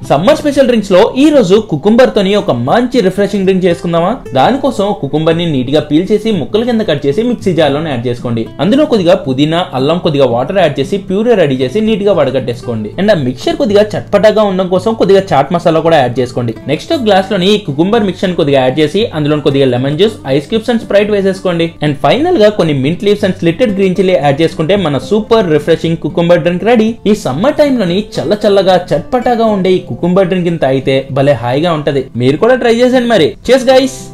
summer special drinks లో ఈ రోజు కుకుంబర్ తోని ఒక మంచి రిఫ్రెషింగ్ డ్రింక్ చేసుకుందామా దానికోసం కుకుంబర్ ని నీట్ గా పీల్ చేసి ముక్కల కింద కట్ చేసి మిక్సీ జార్ లోనే యాడ్ చేసుకోండి అందులో కొద్దిగా పుదీనా అల్లం కొద్దిగా వాటర్ యాడ్ చేసి ప్యూరే రెడీ చేసి నీట్ గా వడగట్టేసుకోండి అండ్ ఆ మిక్చర్ కొద్దిగా చట్పటాగా ఉండడం కోసం కొద్దిగా చాట్ మసాలా కూడా యాడ్ చేసుకోండి నెక్స్ట్ గ్లాస్ లోని ఈ కుకుంబర్ మిక్చర్ కొద్దిగా యాడ్ చేసి అందులో కొద్దిగా lemon juice ice cubes and Sprite వేసేసుకోండి అండ్ ఫైనల్ గా కొన్ని mint leaves and slitted green chilli add చేసుకుంటే మన super refreshing cucumber drink ready ఈ సమ్మర్ టైమ్ లోని చల్ల చల్లగా చట్పటాగా ఉండే ఈ కుకుంబర్ డ్రింక్ తాగితే భలే హాయిగా ఉంటది మీరు కూడా ట్రై చేసండి మరి చేస్ గైస్